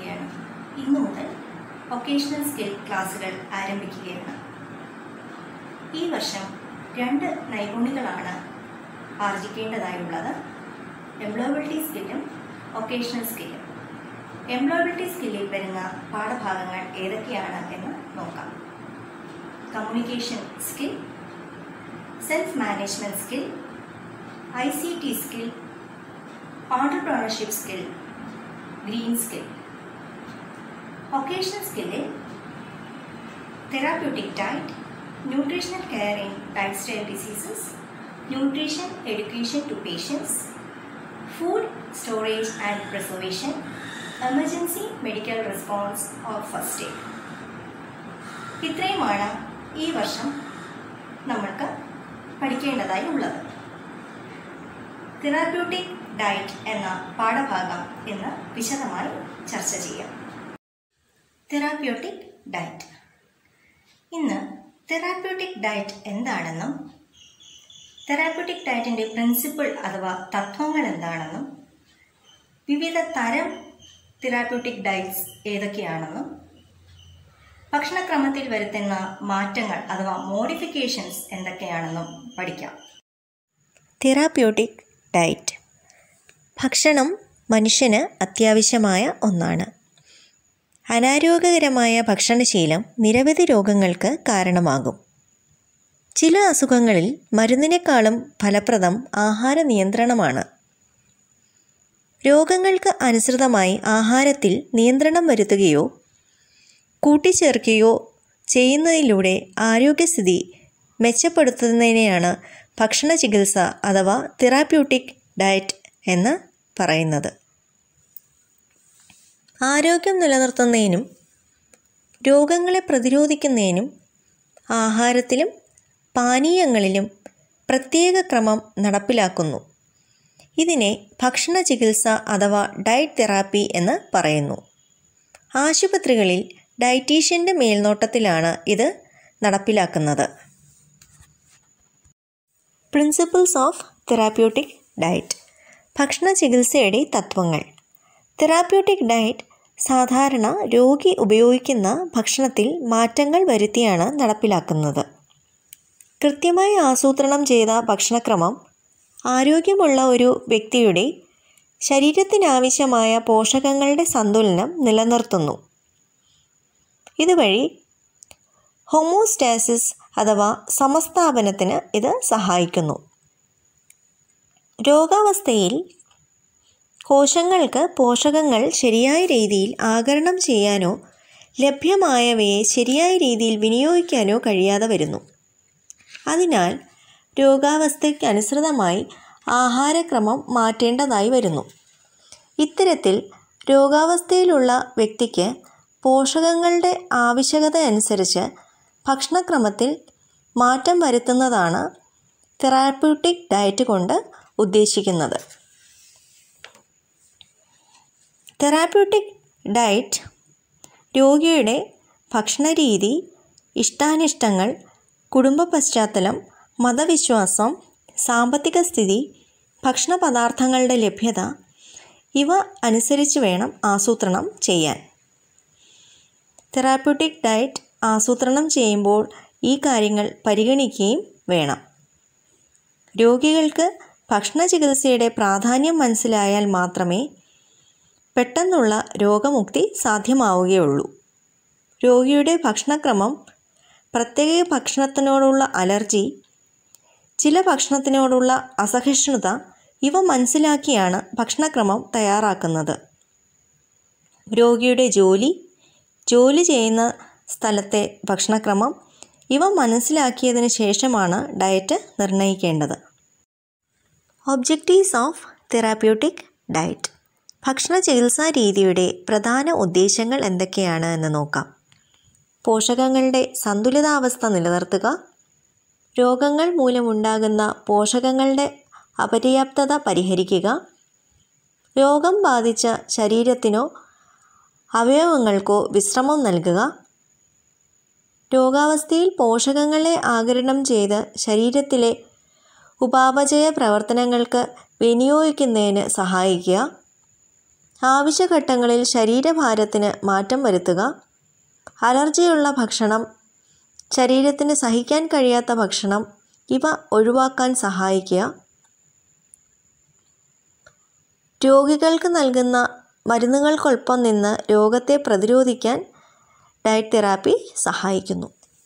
ആരംഭിക്കുകയാണ് ഇന്നു മുതൽ വൊക്കേഷണൽ സ്കിൽ ക്ലാസ്സുകൾ ആരംഭിക്കുകയാണ് ഈ വർഷം രണ്ട് നൈപുണികളാണ് ആർജിക്കേണ്ടതായുള്ളത് എംപ്ലോയബിലിറ്റി സ്കില്ലും വൊക്കേഷണൽ സ്കില്ലും എംപ്ലോയബിലിറ്റി സ്കില്ലിൽ വരുന്ന പാഠഭാഗങ്ങൾ ഏതൊക്കെയാണ് എന്ന് നോക്കാം communication skill self management skill I C T skill entrepreneurship skill green skill vocational സ്കില്ലിൽ therapeutic diet nutritional care in lifestyle diseases nutrition education to patients food storage and preservation emergency medical response of first aid ഇത്രയുമാണ് ഈ വർഷം നമ്മൾക്ക് പഠിക്കേണ്ടതായി ഉള്ളത് therapeutic diet എന്ന പാഠഭാഗം ഇന്ന് വിശദമായി ചർച്ച ചെയ്യാം തെറാപ്യൂട്ടിക് ഡയറ്റ് ഇന്ന് തെറാപ്യൂട്ടിക് ഡയറ്റ് എന്താണെന്നും തെറാപ്യൂട്ടിക് ഡയറ്റിൻ്റെ പ്രിൻസിപ്പിൾ അഥവാ തത്വങ്ങൾ എന്താണെന്നും വിവിധ തരം തെറാപ്യൂട്ടിക് ഡയറ്റ്സ് ഏതൊക്കെയാണെന്നും ഭക്ഷണക്രമത്തിൽ വരുത്തുന്ന മാറ്റങ്ങൾ അഥവാ മോഡിഫിക്കേഷൻസ് എന്തൊക്കെയാണെന്നും പഠിക്കാം തെറാപ്യൂട്ടിക് ഡയറ്റ് ഭക്ഷണം മനുഷ്യന് അത്യാവശ്യമായ ഒന്നാണ് അനാരോഗ്യകരമായ ഭക്ഷണശീലം നിരവധി രോഗങ്ങൾക്ക് കാരണമാകും ചില അസുഖങ്ങളിൽ മരുന്നിനേക്കാളും ഫലപ്രദം ആഹാര നിയന്ത്രണമാണ് രോഗങ്ങൾക്ക് അനുസൃതമായി ആഹാരത്തിൽ നിയന്ത്രണം വരുത്തുകയോ കൂട്ടിച്ചേർക്കുകയോ ചെയ്യുന്നതിലൂടെ ആരോഗ്യസ്ഥിതി മെച്ചപ്പെടുത്തുന്നതിനെയാണ് ഭക്ഷണ ചികിത്സ അഥവാ തെറാപ്യൂട്ടിക് ഡയറ്റ് എന്ന് പറയുന്നത് ആരോഗ്യം നിലനിർത്തുന്നതിനും രോഗങ്ങളെ പ്രതിരോധിക്കുന്നതിനും ആഹാരത്തിലും പാനീയങ്ങളിലും പ്രത്യേക ക്രമം നടപ്പിലാക്കുന്നു ഇതിനെ ഭക്ഷണ ചികിത്സ അഥവാ ഡയറ്റ് തെറാപ്പി എന്ന് പറയുന്നു ആശുപത്രികളിൽ ഡയറ്റീഷ്യൻ്റെ മേൽനോട്ടത്തിലാണ് ഇത് നടപ്പിലാക്കുന്നത് പ്രിൻസിപ്പിൾസ് ഓഫ് തെറാപ്യൂട്ടിക് ഡയറ്റ് ഭക്ഷണ ചികിത്സയുടെ തത്വങ്ങൾ തെറാപ്യൂട്ടിക് ഡയറ്റ് സാധാരണ രോഗി ഉപയോഗിക്കുന്ന ഭക്ഷണത്തിൽ മാറ്റങ്ങൾ വരുത്തിയാണ് നടപ്പിലാക്കുന്നത് കൃത്യമായി ആസൂത്രണം ചെയ്ത ഭക്ഷണക്രമം ആരോഗ്യമുള്ള ഒരു വ്യക്തിയുടെ ശരീരത്തിനാവശ്യമായ പോഷകങ്ങളുടെ സന്തുലനം നിലനിർത്തുന്നു ഇതുവഴി ഹോമോസ്റ്റാസിസ് അഥവാ സമസ്ഥാപനത്തിന് ഇത് സഹായിക്കുന്നു രോഗാവസ്ഥയിൽ കോശങ്ങൾക്ക് പോഷകങ്ങൾ ശരിയായ രീതിയിൽ ആകരണം ചെയ്യാനോ ലഭ്യമായവയെ ശരിയായ രീതിയിൽ വിനിയോഗിക്കാനോ കഴിയാതെ വരുന്നു അതിനാൽ രോഗാവസ്ഥയ്ക്ക് അനുസൃതമായി ആഹാരക്രമം മാറ്റേണ്ടതായി വരുന്നു ഇത്തരത്തിൽ രോഗാവസ്ഥയിലുള്ള വ്യക്തിക്ക് പോഷകങ്ങളുടെ ആവശ്യകത അനുസരിച്ച് ഭക്ഷണക്രമത്തിൽ മാറ്റം വരുത്തുന്നതാണ് തെറാപ്യൂട്ടിക് ഡയറ്റ് കൊണ്ട് ഉദ്ദേശിക്കുന്നത് തെറാപ്യൂട്ടിക് ഡയറ്റ് രോഗിയുടെ ഭക്ഷണരീതി ഇഷ്ടാനിഷ്ടങ്ങൾ കുടുംബ പശ്ചാത്തലം മതവിശ്വാസം സാമ്പത്തിക സ്ഥിതി ഭക്ഷണ പദാർത്ഥങ്ങളുടെ ലഭ്യത ഇവ അനുസരിച്ച് വേണം ആസൂത്രണം ചെയ്യാൻ തെറാപ്യൂട്ടിക് ഡയറ്റ് ആസൂത്രണം ചെയ്യുമ്പോൾ ഈ കാര്യങ്ങൾ പരിഗണിക്കുകയും വേണം രോഗികൾക്ക് ഭക്ഷണ ചികിത്സയുടെ പ്രാധാന്യം മനസ്സിലായാൽ മാത്രമേ പെട്ടെന്നുള്ള രോഗമുക്തി സാധ്യമാവുകയുള്ളൂ രോഗിയുടെ ഭക്ഷണക്രമം പ്രത്യേക ഭക്ഷണത്തിനോടുള്ള അലർജി ചില ഭക്ഷണത്തിനോടുള്ള അസഹിഷ്ണുത ഇവ മനസ്സിലാക്കിയാണ് ഭക്ഷണക്രമം തയ്യാറാക്കുന്നത് രോഗിയുടെ ജോലി ജോലി ചെയ്യുന്ന സ്ഥലത്തെ ഭക്ഷണക്രമം ഇവ മനസ്സിലാക്കിയതിന് ശേഷമാണ് ഡയറ്റ് നിർണ്ണയിക്കേണ്ടത് ഒബ്ജക്റ്റീവ്സ് ഓഫ് തെറാപ്യൂട്ടിക് ഡയറ്റ് ഭക്ഷണ ചികിത്സാ രീതിയുടെ പ്രധാന ഉദ്ദേശങ്ങൾ എന്തൊക്കെയാണ് എന്ന് നോക്കാം പോഷകങ്ങളുടെ സന്തുലിതാവസ്ഥ നിലനിർത്തുക രോഗങ്ങൾ മൂലമുണ്ടാകുന്ന പോഷകങ്ങളുടെ അപര്യാപ്തത പരിഹരിക്കുക രോഗം ബാധിച്ച ശരീരത്തിനോ അവയവങ്ങൾക്കോ വിശ്രമം നൽകുക രോഗാവസ്ഥയിൽ പോഷകങ്ങളെ ആഗിരണം ചെയ്ത് ശരീരത്തിലെ ഉപാപചയ പ്രവർത്തനങ്ങൾക്ക് വിനിയോഗിക്കുന്നതിന് സഹായിക്കുക ആവശ്യഘട്ടങ്ങളിൽ ശരീരഭാരത്തിന് മാറ്റം വരുത്തുക അലർജിയുള്ള ഭക്ഷണം ശരീരത്തിന് സഹിക്കാൻ കഴിയാത്ത ഭക്ഷണം ഇവ ഒഴിവാക്കാൻ സഹായിക്കുക രോഗികൾക്ക് നൽകുന്ന മരുന്നുകൾക്കൊപ്പം നിന്ന് രോഗത്തെ പ്രതിരോധിക്കാൻ ഡയറ്റ് തെറാപ്പി സഹായിക്കുന്നു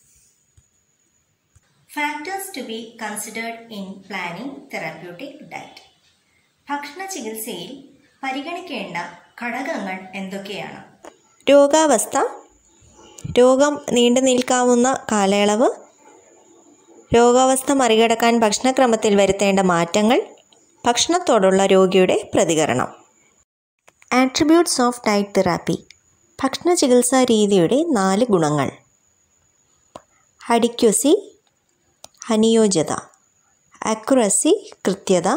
factors to be considered in planning therapeutic diet ഭക്ഷണ ചികിത്സയിൽ പരിഗണിക്കേണ്ട ഘടകങ്ങൾ എന്തൊക്കെയാണ് രോഗാവസ്ഥ രോഗം നീണ്ടു നിൽക്കാവുന്ന കാലയളവ് രോഗാവസ്ഥ മറികടക്കാൻ ഭക്ഷണക്രമത്തിൽ വരുത്തേണ്ട മാറ്റങ്ങൾ ഭക്ഷണത്തോടുള്ള രോഗിയുടെ പ്രതികരണം ആട്രിബ്യൂട്ട്സ് ഓഫ് ഡയറ്റ് തെറാപ്പി ഭക്ഷണ ചികിത്സാ രീതിയുടെ നാല് ഗുണങ്ങൾ അഡിക്വസി അനുയോജ്യത അക്യുറസി കൃത്യത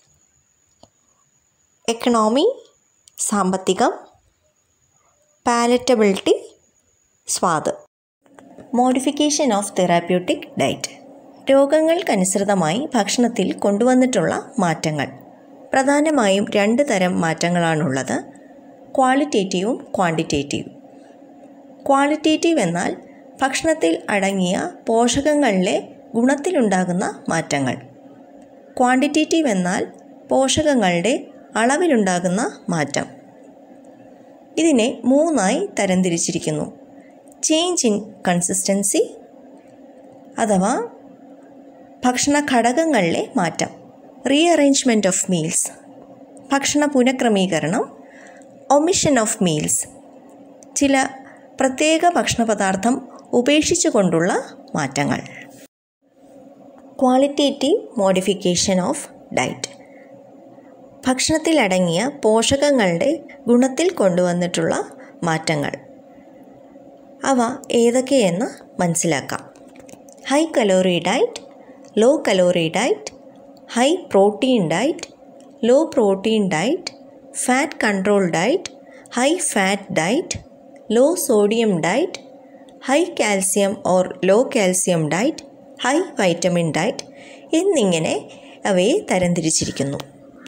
എക്കണോമി സാമ്പത്തികം പാലറ്റബിലിറ്റി സ്വാദ് മോഡിഫിക്കേഷൻ ഓഫ് തെറാപ്യൂട്ടിക് ഡയറ്റ് രോഗങ്ങൾക്കനുസൃതമായി ഭക്ഷണത്തിൽ കൊണ്ടുവന്നിട്ടുള്ള മാറ്റങ്ങൾ പ്രധാനമായും രണ്ട് തരം മാറ്റങ്ങളാണുള്ളത് ക്വാളിറ്റേറ്റീവും ക്വാണ്ടിറ്റേറ്റീവും ക്വാളിറ്റേറ്റീവ് എന്നാൽ ഭക്ഷണത്തിൽ അടങ്ങിയ പോഷകങ്ങളിലെ ഗുണത്തിലുണ്ടാകുന്ന മാറ്റങ്ങൾ ക്വാണ്ടിറ്റേറ്റീവ് എന്നാൽ പോഷകങ്ങളുടെ അളവിലുണ്ടാകുന്ന മാറ്റം ഇതിനെ മൂന്നായി തരംതിരിച്ചിരിക്കുന്നു ചേഞ്ച് ഇൻ കൺസിസ്റ്റൻസി അഥവാ ഭക്ഷണ ഘടകങ്ങളിലെ മാറ്റം റീഅറേഞ്ച്മെൻറ്റ് ഓഫ് മീൽസ് ഭക്ഷണ പുനഃക്രമീകരണം ഒമിഷൻ ഓഫ് മീൽസ് ചില പ്രത്യേക ഭക്ഷണപദാർത്ഥം ഉപേക്ഷിച്ചുകൊണ്ടുള്ള മാറ്റങ്ങൾ ക്വാളിറ്റേറ്റീവ് മോഡിഫിക്കേഷൻ ഓഫ് ഡയറ്റ് ഭക്ഷണത്തിലടങ്ങിയ പോഷകങ്ങളുടെ ഗുണത്തിൽ കൊണ്ടുവന്നിട്ടുള്ള മാറ്റങ്ങൾ അവ ഏതൊക്കെയെന്ന് മനസ്സിലാക്കാം high calorie diet low calorie diet high protein diet low protein diet fat control diet high fat diet low sodium diet high calcium or low calcium diet high vitamin diet എന്നിങ്ങനെ അവയെ തരംതിരിച്ചിരിക്കുന്നു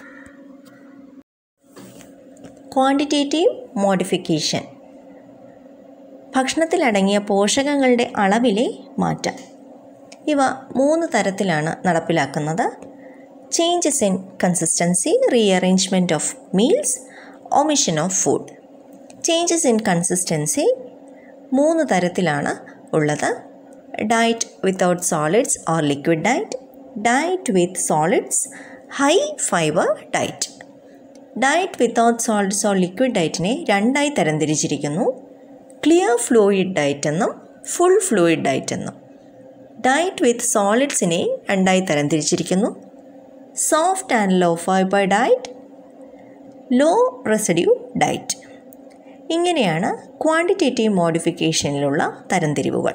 ക്വാണ്ടിറ്റേറ്റീവ് മോഡിഫിക്കേഷൻ ഭക്ഷണത്തിലടങ്ങിയ പോഷകങ്ങളുടെ അളവിലെ മാറ്റം ഇവ മൂന്ന് തരത്തിലാണ് നടപ്പിലാക്കുന്നത് changes in consistency rearrangement of meals omission of food changes in consistency മൂന്ന് തരത്തിലാണ് ഉള്ളത് diet without solids or liquid diet diet with solids high fibre diet diet without solids or liquid ഡയറ്റിനെ രണ്ടായി തരംതിരിച്ചിരിക്കുന്നു ക്ലിയർ ഫ്ലൂയിഡ് ഡയറ്റ് എന്നും full fluid diet എന്നും diet with സോളിഡ്സിനെ രണ്ടായി തരംതിരിച്ചിരിക്കുന്നു soft and low fibre diet low residue diet ഇങ്ങനെയാണ് quantitative മോഡിഫിക്കേഷനിലുള്ള തരംതിരിവുകൾ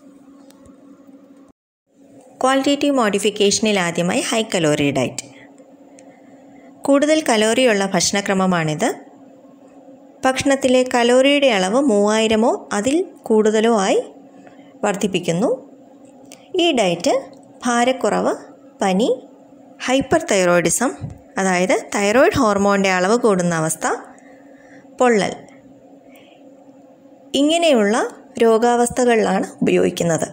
ക്വാളിറ്റേറ്റീവ് മോഡിഫിക്കേഷനിൽ ആദ്യമായി ഹൈ കലോറി ഡയറ്റ് കൂടുതൽ കലോറിയുള്ള ഭക്ഷണക്രമമാണിത് ഭക്ഷണത്തിലെ കലോറിയുടെ അളവ് മൂവായിരമോ അതിൽ കൂടുതലോ ആയി വർദ്ധിപ്പിക്കുന്നു ഈ ഡയറ്റ് ഭാരക്കുറവ് പനി ഹൈപ്പർ തൈറോയിഡിസം അതായത് തൈറോയിഡ് ഹോർമോണിൻ്റെ അളവ് കൂടുന്ന അവസ്ഥ പൊള്ളൽ ഇങ്ങനെയുള്ള രോഗാവസ്ഥകളിലാണ് ഉപയോഗിക്കുന്നത്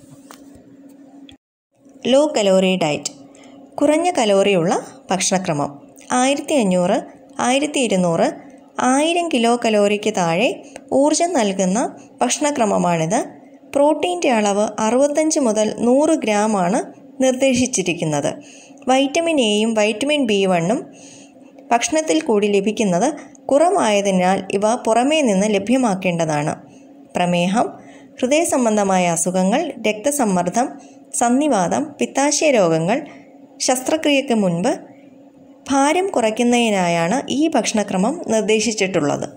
ലോ കലോറി ഡയറ്റ് കുറഞ്ഞ കലോറിയുള്ള ഭക്ഷണക്രമം ആയിരത്തി അഞ്ഞൂറ് ആയിരത്തി ഇരുന്നൂറ് ആയിരം കിലോ കലോറിക്ക് താഴെ ഊർജം നൽകുന്ന ഭക്ഷണക്രമമാണിത് പ്രോട്ടീൻ്റെ അളവ് അറുപത്തഞ്ച് മുതൽ നൂറ് ഗ്രാമാണ് നിർദ്ദേശിച്ചിരിക്കുന്നത് വൈറ്റമിൻ എയും വൈറ്റമിൻ ബി വണ്ണും ഭക്ഷണത്തിൽ കൂടി ലഭിക്കുന്നത് കുറവായതിനാൽ ഇവ പുറമേ നിന്ന് ലഭ്യമാക്കേണ്ടതാണ് പ്രമേഹം ഹൃദയ സംബന്ധമായ അസുഖങ്ങൾ രക്തസമ്മർദ്ദം സന്നിവാതം പിത്താശയ രോഗങ്ങൾ ശസ്ത്രക്രിയയ്ക്ക് മുൻപ് ഭാരം കുറയ്ക്കുന്നതിനായാണ് ഈ ഭക്ഷണക്രമം നിർദ്ദേശിച്ചിട്ടുള്ളത്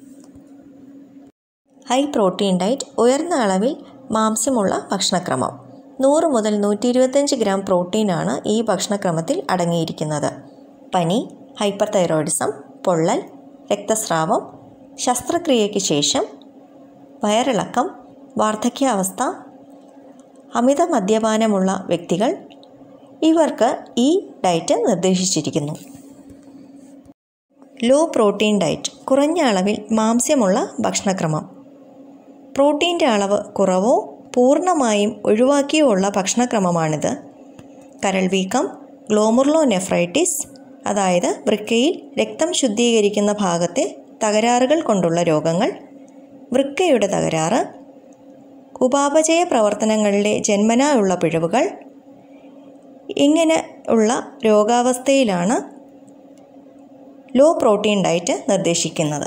ഹൈ പ്രോട്ടീൻ ഡയറ്റ് ഉയർന്ന അളവിൽ മാംസ്യമുള്ള ഭക്ഷണക്രമം നൂറ് മുതൽ നൂറ്റി ഇരുപത്തഞ്ച് ഗ്രാം പ്രോട്ടീനാണ് ഈ ഭക്ഷണക്രമത്തിൽ അടങ്ങിയിരിക്കുന്നത് പനി ഹൈപ്പർ തൈറോയിഡിസം പൊള്ളൽ രക്തസ്രാവം ശസ്ത്രക്രിയയ്ക്ക് ശേഷം വയറിളക്കം വാർദ്ധക്യാവസ്ഥ അമിത മദ്യപാനമുള്ള വ്യക്തികൾ ഇവർക്ക് ഈ ഡയറ്റ് നിർദ്ദേശിച്ചിരിക്കുന്നു ലോ പ്രോട്ടീൻ ഡയറ്റ് കുറഞ്ഞ അളവിൽ മാംസ്യമുള്ള ഭക്ഷണക്രമം പ്രോട്ടീൻ്റെ അളവ് കുറവോ പൂർണ്ണമായും ഒഴിവാക്കിയോ ഉള്ള ഭക്ഷണക്രമമാണിത് കരൾ വീക്കം ഗ്ലോമുർലോ നെഫ്രൈറ്റിസ് അതായത് വൃക്കയിൽ രക്തം ശുദ്ധീകരിക്കുന്ന ഭാഗത്തെ തകരാറുകൾ കൊണ്ടുള്ള രോഗങ്ങൾ വൃക്കയുടെ തകരാറ് ഉപാപചയ പ്രവർത്തനങ്ങളിലെ ജന്മനാ ഉള്ള പിഴവുകൾ ഇങ്ങനെ ഉള്ള രോഗാവസ്ഥയിലാണ് ലോ പ്രോട്ടീൻ ഡയറ്റ് നിർദ്ദേശിക്കുന്നത്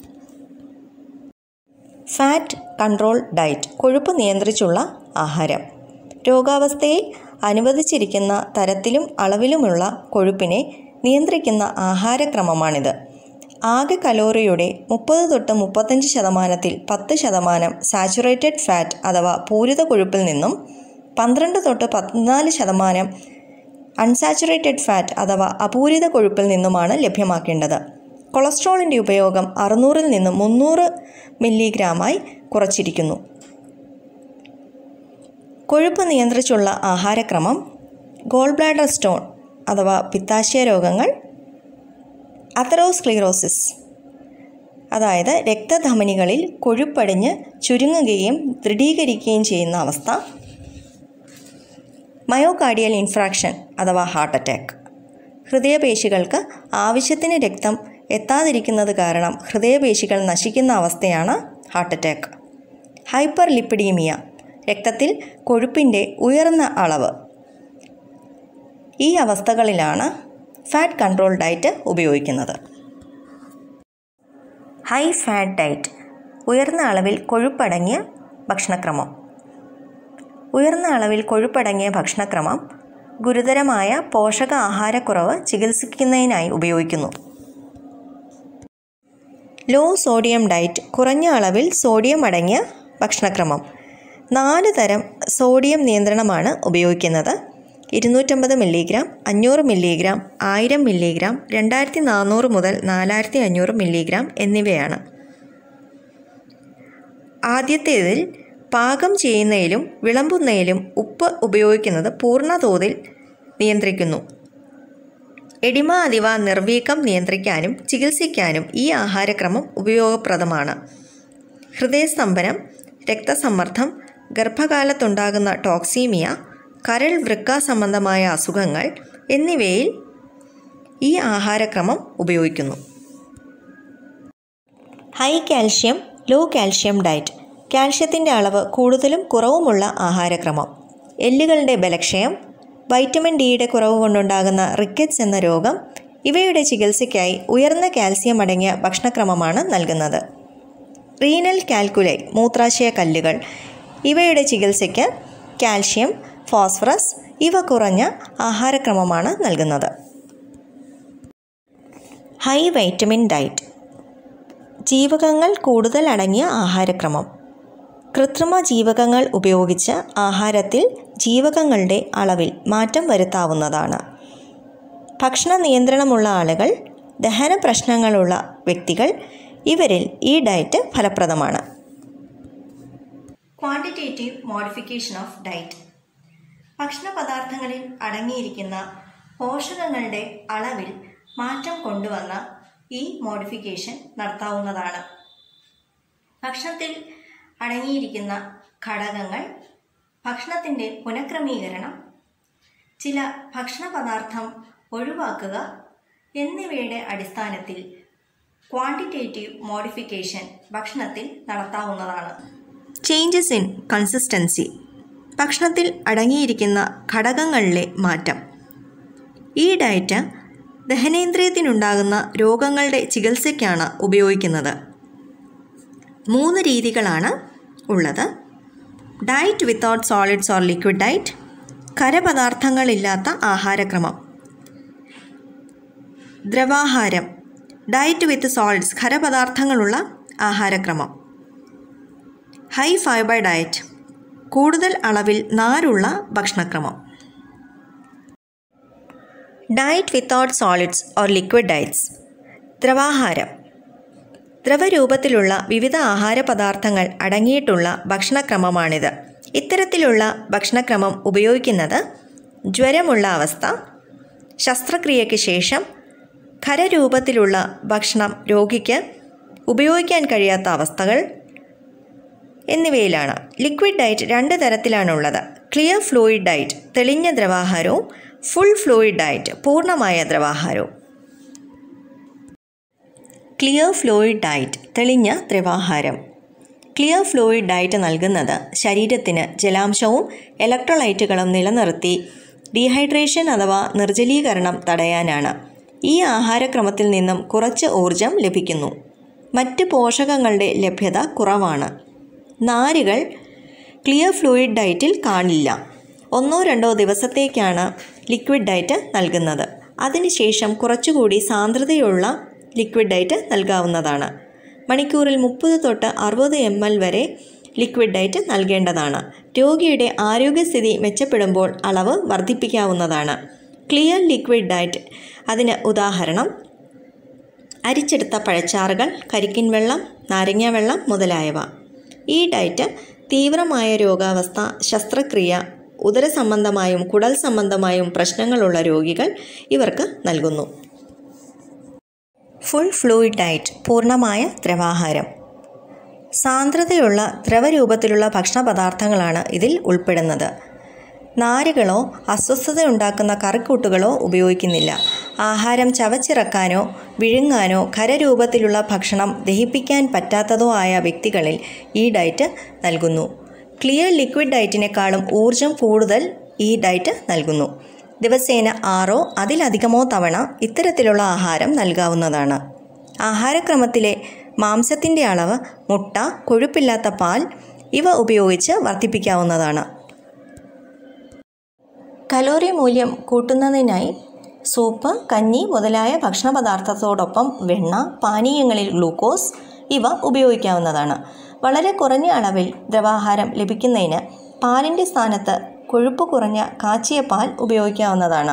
ഫാറ്റ് കൺട്രോൾ ഡയറ്റ് കൊഴുപ്പ് നിയന്ത്രിച്ചുള്ള ആഹാരം രോഗാവസ്ഥയിൽ അനുവദിച്ചിരിക്കുന്ന തരത്തിലും അളവിലുമുള്ള കൊഴുപ്പിനെ നിയന്ത്രിക്കുന്ന ആഹാരക്രമമാണിത് ആകെ കലോറിയുടെ മുപ്പത് തൊട്ട് മുപ്പത്തഞ്ച് ശതമാനത്തിൽ പത്ത് ശതമാനം സാച്ചുറേറ്റഡ് ഫാറ്റ് അഥവാ പൂരിത കൊഴുപ്പിൽ നിന്നും പന്ത്രണ്ട് തൊട്ട് പതിനാല് ശതമാനം അൺസാച്ചുറേറ്റഡ് ഫാറ്റ് അഥവാ അപൂരിത കൊഴുപ്പിൽ നിന്നുമാണ് ലഭ്യമാക്കേണ്ടത് കൊളസ്ട്രോളിൻ്റെ ഉപയോഗം അറുന്നൂറിൽ നിന്ന് മുന്നൂറ് മില്ലിഗ്രാമായി കുറച്ചിരിക്കുന്നു കൊഴുപ്പ് നിയന്ത്രിച്ചുള്ള ആഹാരക്രമം ഗോൾ ബ്ലാഡർ സ്റ്റോൺ അഥവാ പിത്താശയ രോഗങ്ങൾ അത്തറോസ്ക്ലീറോസിസ് അതായത് രക്തധമനികളിൽ കൊഴുപ്പടിഞ്ഞ് ചുരുങ്ങുകയും ദൃഢീകരിക്കുകയും ചെയ്യുന്ന അവസ്ഥ മയോകാർഡിയൽ ഇൻഫ്രാക്ഷൻ അഥവാ ഹാർട്ട് അറ്റാക്ക് ഹൃദയപേശികൾക്ക് ആവശ്യത്തിന് രക്തം എത്താതിരിക്കുന്നത് കാരണം ഹൃദയപേശികൾ നശിക്കുന്ന അവസ്ഥയാണ് ഹാർട്ട് അറ്റാക്ക് ഹൈപ്പർ ലിപ്പിഡീമിയ രക്തത്തിൽ കൊഴുപ്പിൻ്റെ ഉയർന്ന അളവ് ഈ അവസ്ഥകളിലാണ് ഫാറ്റ് കൺട്രോൾ ഡയറ്റ് ഉപയോഗിക്കുന്നത് ഹൈ ഫാറ്റ് ഡയറ്റ് ഉയർന്ന അളവിൽ കൊഴുപ്പടങ്ങിയ ഭക്ഷണക്രമം ഉയർന്ന അളവിൽ കൊഴുപ്പടങ്ങിയ ഭക്ഷണക്രമം ഗുരുതരമായ പോഷക ആഹാരക്കുറവ് ചികിത്സിക്കുന്നതിനായി ഉപയോഗിക്കുന്നു ലോ സോഡിയം ഡയറ്റ് കുറഞ്ഞ അളവിൽ സോഡിയം അടങ്ങിയ ഭക്ഷണക്രമം നാല് തരം സോഡിയം നിയന്ത്രണമാണ് ഉപയോഗിക്കുന്നത് ഇരുന്നൂറ്റമ്പത് മില്ലിഗ്രാം അഞ്ഞൂറ് മില്ലിഗ്രാം ആയിരം മില്ലിഗ്രാം രണ്ടായിരത്തി നാനൂറ് മുതൽ നാലായിരത്തി അഞ്ഞൂറ് മില്ലിഗ്രാം എന്നിവയാണ് ആദ്യത്തേതിൽ പാകം ചെയ്യുന്നതിലും വിളമ്പുന്നതിലും ഉപ്പ് ഉപയോഗിക്കുന്നത് പൂർണ്ണ തോതിൽ നിയന്ത്രിക്കുന്നു എഡിമ അഥവാ നിർവീക്കം നിയന്ത്രിക്കാനും ചികിത്സിക്കാനും ഈ ആഹാരക്രമം ഉപയോഗപ്രദമാണ് ഹൃദയസ്തംഭനം രക്തസമ്മർദ്ദം ഗർഭകാലത്തുണ്ടാകുന്ന ടോക്സീമിയ കരൾ വൃക്ക സംബന്ധമായ അസുഖങ്ങൾ എന്നിവയിൽ ഈ ആഹാരക്രമം ഉപയോഗിക്കുന്നു high calcium low calcium diet കാൽഷ്യത്തിൻ്റെ അളവ് കൂടുതലും കുറവുമുള്ള ആഹാരക്രമം എല്ലുകളുടെ ബലക്ഷയം വൈറ്റമിൻ ഡിയുടെ കുറവ് കൊണ്ടുണ്ടാകുന്ന റിക്കറ്റ്സ് എന്ന രോഗം ഇവയുടെ ചികിത്സയ്ക്കായി ഉയർന്ന കാൽസ്യം അടങ്ങിയ ഭക്ഷണക്രമമാണ് നൽകുന്നത് റീനൽ കാൽക്കുലൈ മൂത്രാശയ കല്ലുകൾ ഇവയുടെ ചികിത്സയ്ക്ക് കാൽഷ്യം ഫോസ്ഫറസ് ഇവ കുറഞ്ഞ ആഹാരക്രമമാണ് നൽകുന്നത് ഹൈ വൈറ്റമിൻ ഡയറ്റ് ജീവകങ്ങൾ കൂടുതൽ അടങ്ങിയ ആഹാരക്രമം കൃത്രിമ ജീവകങ്ങൾ ഉപയോഗിച്ച് ആഹാരത്തിൽ ജീവകങ്ങളുടെ അളവിൽ മാറ്റം വരുത്താവുന്നതാണ് ഭക്ഷണ നിയന്ത്രണമുള്ള ആളുകൾ ദഹന പ്രശ്നങ്ങളുള്ള വ്യക്തികൾ ഇവരിൽ ഈ ഡയറ്റ് ഫലപ്രദമാണ് ക്വാണ്ടിറ്റേറ്റീവ് മോഡിഫിക്കേഷൻ ഓഫ് ഡയറ്റ് ഭക്ഷണ പദാർത്ഥങ്ങളിൽ അടങ്ങിയിരിക്കുന്ന പോഷകങ്ങളുടെ അളവിൽ മാറ്റം കൊണ്ടുവന്ന ഈ മോഡിഫിക്കേഷൻ നടത്താവുന്നതാണ് ഭക്ഷണത്തിൽ അടങ്ങിയിരിക്കുന്ന ഘടകങ്ങൾ ഭക്ഷണത്തിൻ്റെ പുനഃക്രമീകരണം ചില ഭക്ഷണ പദാർത്ഥം ഒഴിവാക്കുക എന്നിവയുടെ അടിസ്ഥാനത്തിൽ ക്വാണ്ടിറ്റേറ്റീവ് മോഡിഫിക്കേഷൻ ഭക്ഷണത്തിൽ നടത്താവുന്നതാണ് ചേഞ്ചസ് ഇൻ കൺസിസ്റ്റൻസി ഭക്ഷണത്തിൽ അടങ്ങിയിരിക്കുന്ന ഘടകങ്ങളിലെ മാറ്റം ഈ ഡയറ്റ് ദഹനേന്ദ്രിയത്തിനുണ്ടാകുന്ന രോഗങ്ങളുടെ ചികിത്സയ്ക്കാണ് ഉപയോഗിക്കുന്നത് മൂന്ന് രീതികളാണ് ഉള്ളത് diet without solids or liquid diet ഖരപദാർത്ഥങ്ങളില്ലാത്ത ആഹാരക്രമം ദ്രവാഹാരം ഡയറ്റ് വിത്ത് സോളിഡ്സ് ഖരപദാർത്ഥങ്ങളുള്ള ആഹാരക്രമം ഹൈ ഫൈബർ ഡയറ്റ് കൂടുതൽ അളവിൽ നാരുള്ള ഭക്ഷണക്രമം diet without solids or liquid diets ദ്രവാഹാരം ദ്രവരൂപത്തിലുള്ള വിവിധ ആഹാര പദാർത്ഥങ്ങൾ അടങ്ങിയിട്ടുള്ള ഭക്ഷണക്രമമാണിത് ഇത്തരത്തിലുള്ള ഭക്ഷണക്രമം ഉപയോഗിക്കുന്നത് ജ്വരമുള്ള അവസ്ഥ ശസ്ത്രക്രിയയ്ക്ക് ശേഷം ഖരരൂപത്തിലുള്ള ഭക്ഷണം രോഗിക്ക് ഉപയോഗിക്കാൻ കഴിയാത്ത അവസ്ഥകൾ എന്നിവയിലാണ് ലിക്വിഡ് ഡയറ്റ് രണ്ട് തരത്തിലാണുള്ളത് ക്ലിയർ ഫ്ലൂയിഡ് ഡയറ്റ് തെളിഞ്ഞ ദ്രവാഹാരവും ഫുൾ ഫ്ലൂയിഡ് ഡയറ്റ് പൂർണ്ണമായ ദ്രവാഹാരവും ക്ലിയർ ഫ്ലൂയിഡ് ഡയറ്റ് തെളിഞ്ഞ ദ്രവാഹാരം ക്ലിയർ ഫ്ലൂയിഡ് ഡയറ്റ് നൽകുന്നത് ശരീരത്തിന് ജലാംശവും ഇലക്ട്രോലൈറ്റുകളും നിലനിർത്തി ഡീഹൈഡ്രേഷൻ അഥവാ നിർജ്ജലീകരണം തടയാനാണ് ഈ ആഹാരക്രമത്തിൽ നിന്നും കുറച്ച് ഊർജം ലഭിക്കുന്നു മറ്റ് പോഷകങ്ങളുടെ ലഭ്യത കുറവാണ് നാരുകൾ ക്ലിയർ ഫ്ലൂയിഡ് ഡയറ്റിൽ കാണില്ല ഒന്നോ രണ്ടോ ദിവസത്തേക്കാണ് ലിക്വിഡ് ഡയറ്റ് നൽകുന്നത് അതിനുശേഷം കുറച്ചുകൂടി സാന്ദ്രതയുള്ള ലിക്വിഡ് ഡയറ്റ് നൽകാവുന്നതാണ് മണിക്കൂറിൽ മുപ്പത് തൊട്ട് അറുപത് എം എൽ വരെ ലിക്വിഡ് ഡയറ്റ് നൽകേണ്ടതാണ് രോഗിയുടെ ആരോഗ്യസ്ഥിതി മെച്ചപ്പെടുമ്പോൾ അളവ് വർദ്ധിപ്പിക്കാവുന്നതാണ് ക്ലിയർ ലിക്വിഡ് ഡയറ്റ് അതിന് ഉദാഹരണം അരിച്ചെടുത്ത പഴച്ചാറുകൾ കരിക്കിൻ വെള്ളം നാരങ്ങ വെള്ളം മുതലായവ ഈ ഡയറ്റ് തീവ്രമായ രോഗാവസ്ഥ ശസ്ത്രക്രിയ ഉദര സംബന്ധമായും കുടൽ സംബന്ധമായും പ്രശ്നങ്ങളുള്ള രോഗികൾ ഇവർക്ക് നൽകുന്നു ഫുൾ ഫ്ലൂയിഡ് ഡയറ്റ് പൂർണ്ണമായ ദ്രവാഹാരം സാന്ദ്രതയുള്ള ദ്രവരൂപത്തിലുള്ള ഭക്ഷണ പദാർത്ഥങ്ങളാണ് ഇതിൽ ഉൾപ്പെടുന്നത് നാരുകളോ അസ്വസ്ഥതയുണ്ടാക്കുന്ന കറിക്കൂട്ടുകളോ ഉപയോഗിക്കുന്നില്ല ആഹാരം ചവച്ചിറക്കാനോ വിഴുങ്ങാനോ ഖരരൂപത്തിലുള്ള ഭക്ഷണം ദഹിപ്പിക്കാൻ പറ്റാത്തതോ ആയ വ്യക്തികളിൽ ഈ ഡയറ്റ് നൽകുന്നു ക്ലിയർ ലിക്വിഡ് ഡയറ്റിനേക്കാളും ഊർജം കൂടുതൽ ഈ ഡയറ്റ് നൽകുന്നു ദിവസേന ആറോ അതിലധികമോ തവണ ഇത്തരത്തിലുള്ള ആഹാരം നൽകാവുന്നതാണ് ആഹാരക്രമത്തിലെ മാംസത്തിൻ്റെ അളവ് മുട്ട കൊഴുപ്പില്ലാത്ത പാൽ ഇവ ഉപയോഗിച്ച് വർദ്ധിപ്പിക്കാവുന്നതാണ് കലോറി മൂല്യം കൂട്ടുന്നതിനായി സൂപ്പ് കഞ്ഞി മുതലായ ഭക്ഷണ പദാർത്ഥത്തോടൊപ്പം വെണ്ണ പാനീയങ്ങളിൽ ഗ്ലൂക്കോസ് ഇവ ഉപയോഗിക്കാവുന്നതാണ് വളരെ കുറഞ്ഞ അളവിൽ ദ്രവാഹാരം ലഭിക്കുന്നതിന് പാലിൻ്റെ സ്ഥാനത്ത് കൊഴുപ്പ് കുറഞ്ഞ കാച്ചിയ പാൽ ഉപയോഗിക്കാവുന്നതാണ്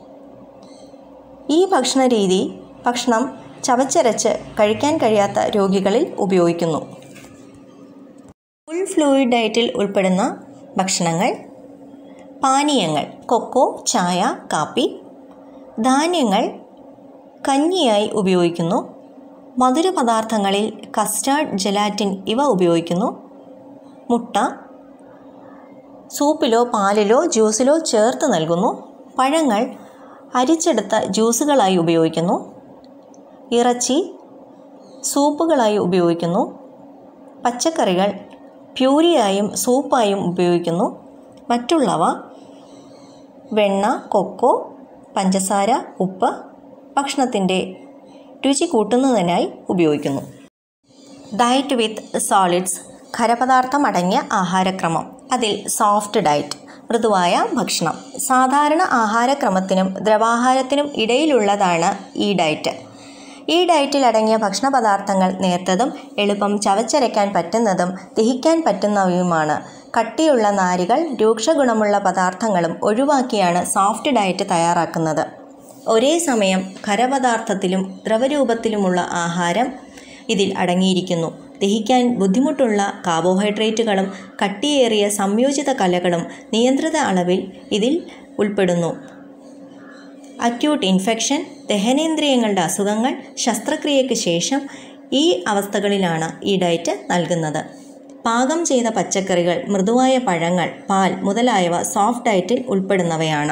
ഈ ഭക്ഷണ രീതി ഭക്ഷണം ചവച്ചരച്ച് കഴിക്കാൻ കഴിയാത്ത രോഗികളിൽ ഉപയോഗിക്കുന്നു ഫുൾ ഫ്ലൂയിഡ് ഡയറ്റിൽ ഉൾപ്പെടുന്ന ഭക്ഷണങ്ങൾ പാനീയങ്ങൾ കൊക്കോ ചായ കാപ്പി ധാന്യങ്ങൾ കഞ്ഞിയായി ഉപയോഗിക്കുന്നു മധുരപദാർത്ഥങ്ങളിൽ കസ്റ്റാർഡ് ജലാറ്റിൻ ഇവ ഉപയോഗിക്കുന്നു മുട്ട സൂപ്പിലോ പാലിലോ ജ്യൂസിലോ ചേർത്ത് നൽകുന്നു പഴങ്ങൾ അരിച്ചെടുത്ത ജ്യൂസുകളായി ഉപയോഗിക്കുന്നു ഇറച്ചി സൂപ്പുകളായി ഉപയോഗിക്കുന്നു പച്ചക്കറികൾ പ്യൂരിയായും സൂപ്പായും ഉപയോഗിക്കുന്നു മറ്റുള്ളവ വെണ്ണ കൊക്കോ പഞ്ചസാര ഉപ്പ് ഭക്ഷണത്തിൻ്റെ രുചി കൂട്ടുന്നതിനായി ഉപയോഗിക്കുന്നു ഡയറ്റ് വിത്ത് സോളിഡ്സ് ഖരപദാർത്ഥം അടങ്ങിയ ആഹാരക്രമം അതിൽ സോഫ്റ്റ് ഡയറ്റ് മൃദുവായ ഭക്ഷണം സാധാരണ ആഹാരക്രമത്തിനും ദ്രവാഹാരത്തിനും ഇടയിലുള്ളതാണ് ഈ ഡയറ്റ് ഈ ഡയറ്റിൽ അടങ്ങിയ ഭക്ഷണ പദാർത്ഥങ്ങൾ നേർത്തതും എളുപ്പം ചവച്ചരയ്ക്കാൻ പറ്റുന്നതും ദഹിക്കാൻ പറ്റുന്നവയുമാണ് കട്ടിയുള്ള നാരുകൾ രൂക്ഷഗുണമുള്ള പദാർത്ഥങ്ങളും ഒഴിവാക്കിയാണ് സോഫ്റ്റ് ഡയറ്റ് തയ്യാറാക്കുന്നത് ഒരേ സമയം ഖരപദാർത്ഥത്തിലും ദ്രവരൂപത്തിലുമുള്ള ആഹാരം ഇതിൽ അടങ്ങിയിരിക്കുന്നു ദഹിക്കാൻ ബുദ്ധിമുട്ടുള്ള കാർബോഹൈഡ്രേറ്റുകളും കട്ടിയേറിയ സംയോജിത കലകളും നിയന്ത്രിത അളവിൽ ഇതിൽ ഉൾപ്പെടുന്നു അക്യൂട്ട് ഇൻഫെക്ഷൻ ദഹനേന്ദ്രിയങ്ങളുടെ അസുഖങ്ങൾ ശസ്ത്രക്രിയയ്ക്ക് ശേഷം ഈ അവസ്ഥകളിലാണ് ഈ ഡയറ്റ് നൽകുന്നത് പാകം ചെയ്ത പച്ചക്കറികൾ മൃദുവായ പഴങ്ങൾ പാൽ മുതലായവ സോഫ്റ്റ് ഡയറ്റിൽ ഉൾപ്പെടുന്നവയാണ്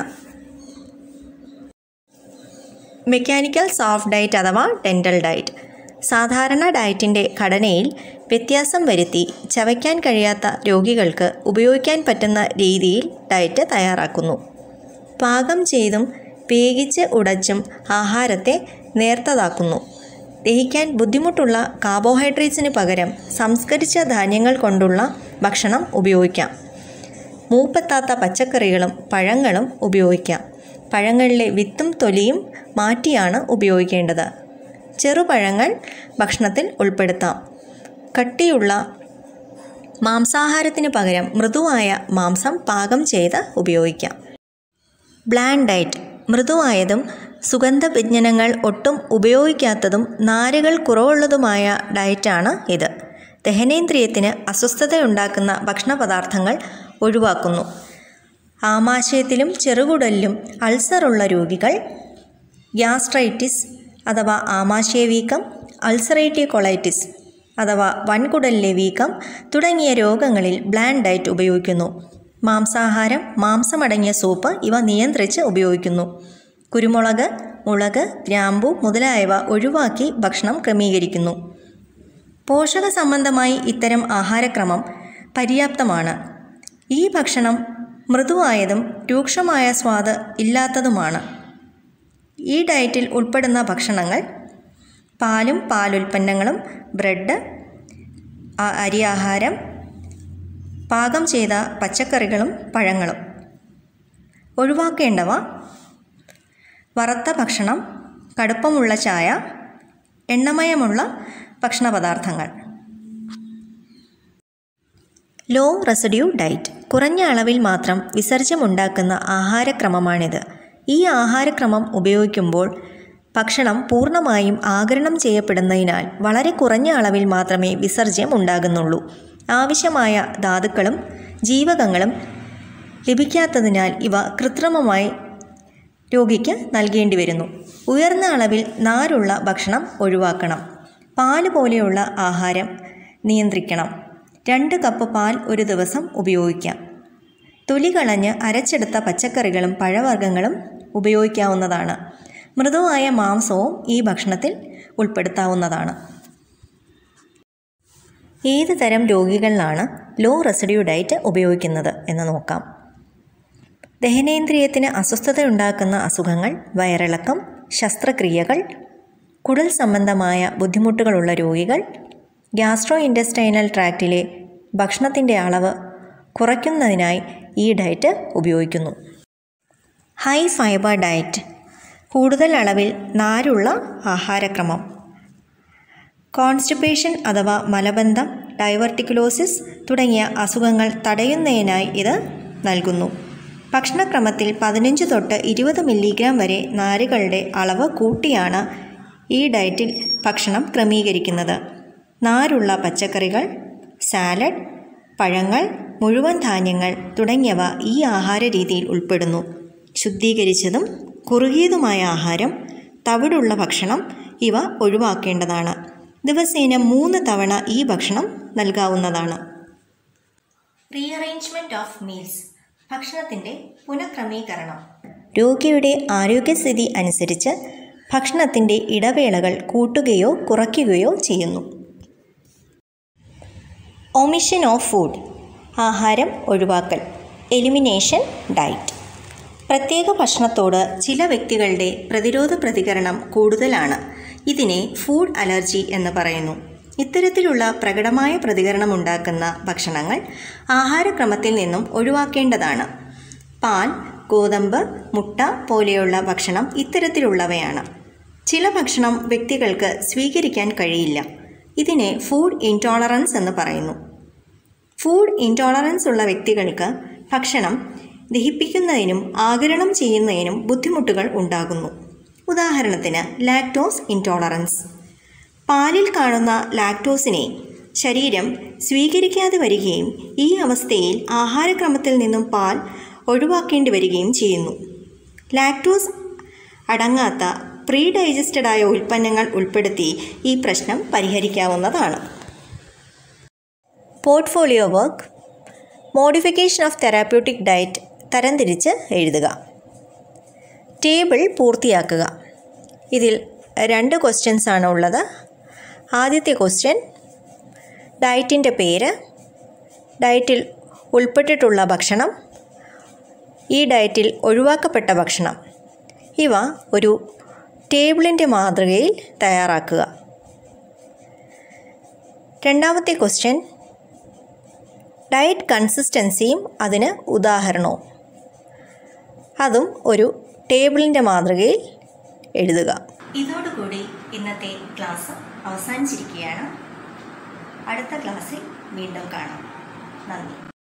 മെക്കാനിക്കൽ സോഫ്റ്റ് ഡയറ്റ് അഥവാ ഡെൻ്റൽ ഡയറ്റ് സാധാരണ ഡയറ്റിൻ്റെ ഘടനയിൽ വ്യത്യാസം വരുത്തി ചവയ്ക്കാൻ കഴിയാത്ത രോഗികൾക്ക് ഉപയോഗിക്കാൻ പറ്റുന്ന രീതിയിൽ ഡയറ്റ് തയ്യാറാക്കുന്നു പാകം ചെയ്തും വേഗിച്ച് ഉടച്ചും ആഹാരത്തെ നേർത്തതാക്കുന്നു ദഹിക്കാൻ ബുദ്ധിമുട്ടുള്ള കാർബോഹൈഡ്രേറ്റ്സിന് പകരം സംസ്കരിച്ച ധാന്യങ്ങൾ കൊണ്ടുള്ള ഭക്ഷണം ഉപയോഗിക്കാം മൂപ്പെത്താത്ത പച്ചക്കറികളും പഴങ്ങളും ഉപയോഗിക്കാം പഴങ്ങളിലെ വിത്തും തൊലിയും മാറ്റിയാണ് ഉപയോഗിക്കേണ്ടത് ചെറുപഴങ്ങൾ ഭക്ഷണത്തിൽ ഉൾപ്പെടുത്താം കട്ടിയുള്ള മാംസാഹാരത്തിന് പകരം മൃദുവായ മാംസം പാകം ചെയ്ത് ഉപയോഗിക്കാം ബ്ലാൻഡ് ഡയറ്റ് മൃദുവായതും സുഗന്ധവ്യഞ്ജനങ്ങൾ ഒട്ടും ഉപയോഗിക്കാത്തതും നാരുകൾ കുറവുള്ളതുമായ ഡയറ്റാണ് ഇത് ദഹനേന്ദ്രിയത്തിന് അസ്വസ്ഥതയുണ്ടാക്കുന്ന ഭക്ഷണപദാർത്ഥങ്ങൾ ഒഴിവാക്കുന്നു ആമാശയത്തിലും ചെറുകുടലിലും അൾസറുള്ള രോഗികൾ ഗ്യാസ്ട്രൈറ്റിസ് അഥവാ ആമാശയ വീക്കം അൾസറേറ്റീവ് കൊളൈറ്റിസ് അഥവാ വൻകുടലിലെ വീക്കം തുടങ്ങിയ രോഗങ്ങളിൽ ബ്ലാൻഡ് ഡയറ്റ് ഉപയോഗിക്കുന്നു മാംസാഹാരം മാംസമടങ്ങിയ സൂപ്പ് ഇവ നിയന്ത്രിച്ച് ഉപയോഗിക്കുന്നു കുരുമുളക് മുളക് ഗ്രാമ്പു മുതലായവ ഒഴിവാക്കി ഭക്ഷണം ക്രമീകരിക്കുന്നു പോഷക സംബന്ധമായി ഇത്തരം ആഹാരക്രമം പര്യാപ്തമാണ് ഈ ഭക്ഷണം മൃദുവായതും രൂക്ഷമായ സ്വാദ് ഇല്ലാത്തതുമാണ് ഈ ഡയറ്റിൽ ഉൾപ്പെടുന്ന ഭക്ഷണങ്ങൾ പാലും പാലുൽപ്പന്നങ്ങളും ബ്രെഡ് അരി ആഹാരം പാകം ചെയ്ത പച്ചക്കറികളും പഴങ്ങളും ഒഴിവാക്കേണ്ടവ വറുത്ത ഭക്ഷണം കടുപ്പമുള്ള ചായ എണ്ണമയമുള്ള ഭക്ഷണ പദാർത്ഥങ്ങൾ ലോ റെസിഡ്യൂ ഡയറ്റ് കുറഞ്ഞ അളവിൽ മാത്രം വിസർജ്യമുണ്ടാക്കുന്ന ആഹാരക്രമമാണിത് ഈ ആഹാരക്രമം ഉപയോഗിക്കുമ്പോൾ ഭക്ഷണം പൂർണ്ണമായും ആഗിരണം ചെയ്യപ്പെടുന്നതിനാൽ വളരെ കുറഞ്ഞ അളവിൽ മാത്രമേ വിസർജ്യം ഉണ്ടാകുന്നുള്ളൂ ആവശ്യമായ ധാതുക്കളും ജീവകങ്ങളും ലഭിക്കാത്തതിനാൽ ഇവ കൃത്രിമമായി രോഗിക്ക് നൽകേണ്ടി വരുന്നു ഉയർന്ന അളവിൽ നാരുള്ള ഭക്ഷണം ഒഴിവാക്കണം പാല് പോലെയുള്ള ആഹാരം നിയന്ത്രിക്കണം രണ്ട് കപ്പ് പാൽ ഒരു ദിവസം ഉപയോഗിക്കാം തൊലി കളഞ്ഞ് അരച്ചെടുത്ത പച്ചക്കറികളും പഴവർഗ്ഗങ്ങളും ഉപയോഗിക്കാവുന്നതാണ് മൃദുവായ മാംസവും ഈ ഭക്ഷണത്തിൽ ഉൾപ്പെടുത്താവുന്നതാണ് ഏത് തരം രോഗികളിലാണ് ലോ റെസിഡ്യൂ ഡയറ്റ് ഉപയോഗിക്കുന്നത് എന്ന് നോക്കാം ദഹനേന്ദ്രിയത്തിന് അസ്വസ്ഥതയുണ്ടാക്കുന്ന അസുഖങ്ങൾ വയറിളക്കം ശസ്ത്രക്രിയകൾ കുടൽ സംബന്ധമായ ബുദ്ധിമുട്ടുകളുള്ള രോഗികൾ ഗ്യാസ്ട്രോ ഇൻഡസ്റ്റൈനൽ ട്രാക്റ്റിലെ ഭക്ഷണത്തിൻ്റെ അളവ് കുറയ്ക്കുന്നതിനായി ഈ ഡയറ്റ് ഉപയോഗിക്കുന്നു ഹൈ ഫൈബർ ഡയറ്റ് കൂടുതൽ അളവിൽ നാരുള്ള ആഹാരക്രമം കോൺസ്റ്റിപ്പേഷൻ അഥവാ മലബന്ധം ഡൈവർട്ടിക്കുലോസിസ് തുടങ്ങിയ അസുഖങ്ങൾ തടയുന്നതിനായി ഇത് നൽകുന്നു ഭക്ഷണക്രമത്തിൽ പതിനഞ്ച് തൊട്ട് ഇരുപത് മില്ലിഗ്രാം വരെ നാരുകളുടെ അളവ് കൂട്ടിയാണ് ഈ ഡയറ്റിൽ ഭക്ഷണം ക്രമീകരിക്കുന്നത് നാരുള്ള പച്ചക്കറികൾ സാലഡ് പഴങ്ങൾ മുഴുവൻ ധാന്യങ്ങൾ തുടങ്ങിയവ ഈ ആഹാര രീതിയിൽ ഉൾപ്പെടുന്നു ശുദ്ധീകരിച്ചതും കുറുകിയതുമായ ആഹാരം തവിടുള്ള ഭക്ഷണം ഇവ ഒഴിവാക്കേണ്ടതാണ് ദിവസേന മൂന്ന് തവണ ഈ ഭക്ഷണം നൽകാവുന്നതാണ് റീഅറേഞ്ച്മെൻറ്റ് ഓഫ് മീൽസ് ഭക്ഷണത്തിൻ്റെ പുനഃക്രമീകരണം രോഗിയുടെ ആരോഗ്യസ്ഥിതി അനുസരിച്ച് ഭക്ഷണത്തിൻ്റെ ഇടവേളകൾ കൂട്ടുകയോ കുറയ്ക്കുകയോ ചെയ്യുന്നു ഒമിഷൻ ഓഫ് ഫുഡ് ആഹാരം ഒഴിവാക്കൽ എലിമിനേഷൻ ഡയറ്റ് പ്രത്യേക ഭക്ഷണത്തോട് ചില വ്യക്തികളുടെ പ്രതിരോധ പ്രതികരണം കൂടുതലാണ് ഇതിനെ ഫുഡ് അലർജി എന്ന് പറയുന്നു ഇത്തരത്തിലുള്ള പ്രകടമായ പ്രതികരണം ഉണ്ടാക്കുന്ന ഭക്ഷണങ്ങൾ ആഹാരക്രമത്തിൽ നിന്നും ഒഴിവാക്കേണ്ടതാണ് പാൽ ഗോതമ്പ് മുട്ട പോലെയുള്ള ഭക്ഷണം ഇത്തരത്തിലുള്ളവയാണ് ചില ഭക്ഷണം വ്യക്തികൾക്ക് സ്വീകരിക്കാൻ കഴിയില്ല ഇതിനെ ഫുഡ് ഇൻടോളറൻസ് എന്ന് പറയുന്നു ഫുഡ് ഇൻടോളറൻസ് ഉള്ള വ്യക്തികൾക്ക് ഭക്ഷണം ദഹിപ്പിക്കുന്നതിനും ആഗിരണം ചെയ്യുന്നതിനും ബുദ്ധിമുട്ടുകൾ ഉണ്ടാകുന്നു ഉദാഹരണത്തിന് ലാക്ടോസ് ഇൻടോളറൻസ് പാലിൽ കാണുന്ന ലാക്ടോസിനെ ശരീരം സ്വീകരിക്കാതെ വരികയും ഈ അവസ്ഥയിൽ ആഹാരക്രമത്തിൽ നിന്നും പാൽ ഒഴിവാക്കേണ്ടി വരികയും ചെയ്യുന്നു ലാക്ടോസ് അടങ്ങാത്ത പ്രീ ഡൈജസ്റ്റഡായ ഉൽപ്പന്നങ്ങൾ ഉൾപ്പെടുത്തി ഈ പ്രശ്നം പരിഹരിക്കാവുന്നതാണ് portfolio work modification of therapeutic diet തരംതിരിച്ച് എഴുതുക ടേബിൾ പൂർത്തിയാക്കുക ഇതിൽ രണ്ട് ക്വസ്റ്റ്യൻസ് ആണ് ഉള്ളത് ആദ്യത്തെ ക്വസ്റ്റ്യൻ ഡയറ്റിൻ്റെ പേര് ഡയറ്റിൽ ഉൾപ്പെട്ടിട്ടുള്ള ഭക്ഷണം ഈ ഡയറ്റിൽ ഒഴിവാക്കപ്പെട്ട ഭക്ഷണം ഇവ ഒരു ടേബിളിൻ്റെ മാതൃകയിൽ തയ്യാറാക്കുക രണ്ടാമത്തെ ക്വസ്റ്റ്യൻ ഡയറ്റ് കൺസിസ്റ്റൻസിയും അതിന് ഉദാഹരണവും അതും ഒരു ടേബിളിൻ്റെ മാതൃകയിൽ എഴുതുക ഇതോടുകൂടി ഇന്നത്തെ ക്ലാസ് അവസാനിച്ചിരിക്കുകയാണ് അടുത്ത ക്ലാസ്സിൽ വീണ്ടും കാണാം നന്ദി